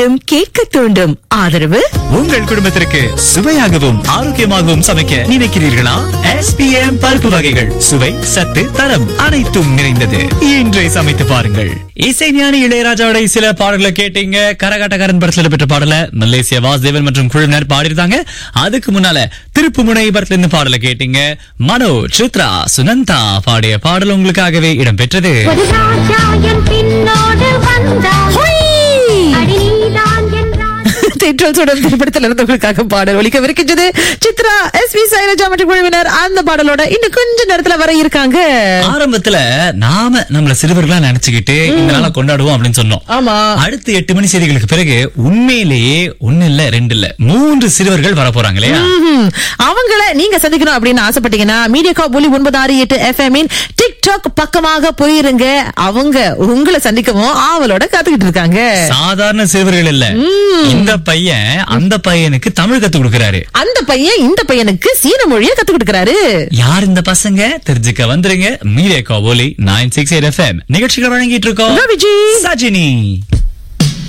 மீண்டும் கேட்க தூண்டும் ஆதரவு உங்கள் குடும்பத்திற்கு சுவையாகவும் ஆரோக்கியமாகவும் சமைக்க நினைக்கிறீர்களா எஸ்பிஎம் பருப்பு வகைகள் சுவை சத்து தரம் அனைத்தும் நிறைந்தது இன்றை சமைத்து பாருங்கள் இசைஞானி இளையராஜாவோட சில பாடல்களை கேட்டீங்க கரகாட்டக்காரன் படத்துல பெற்ற பாடல மலேசிய வாசுதேவன் மற்றும் குழுவினர் பாடிருந்தாங்க அதுக்கு முன்னால திருப்புமுனை படத்துல இருந்து பாடலை கேட்டீங்க மனோ சித்ரா சுனந்தா பாடிய பாடல் உங்களுக்காகவே இடம்பெற்றது ஒரு ராஜா என் பின்னோடு வந்தான் அடி நீதான் என்றான் தென்றல் சுடர் திரைப்படத்தில் இருந்தவர்களுக்காக பாடல் ஒலிக்கவிருக்கின்றது சித்ரா எஸ் வி சைலஜா மற்றும் குழுவினர் அந்த பாடலோட இன்னும் கொஞ்ச நேரத்துல வர இருக்காங்க ஆரம்பத்துல நாம நம்மள சிறுவர்களா நினைச்சுக்கிட்டு இந்த நாளை கொண்டாடுவோம் அப்படின்னு சொன்னோம் ஆமா அடுத்து எட்டு மணி செய்திகளுக்கு பிறகு உண்மையிலேயே ஒண்ணு இல்ல ரெண்டு இல்ல மூன்று சிறுவர்கள் வர போறாங்க இல்லையா ம்ஹும். அவங்கள நீங்க சந்திக்கணும் அப்படின்னு ஆசைப்பட்டீங்கன்னா மீடியா ஒலி ஒன்பது ஆறு எட்டு எஃப்எம் டிக்டாக் பக்கமாக போயிருங்க அவங்க உங்களை சந்திக்கவும் ஆவலோட காத்துக்கிட்டு இருக்காங்க சாதாரண சிறுவர்கள் இல்ல இந்த பையன் அந்த பையனுக்கு தமிழ் கத்து கொடுக்கறாரு அந்த பையன் இந்த பையனுக்கு சீன மொழியை கத்து கொடுக்கறாரு யார் இந்த பசங்க தெரிஞ்சுக்க வந்துருங்க மீடியா ஒலி நைன் சிக்ஸ் எயிட் எஃப்எம் நிகழ்ச்சிகள் வழங்கிட்டு இருக்கோம் ரவிஜி. சஜினி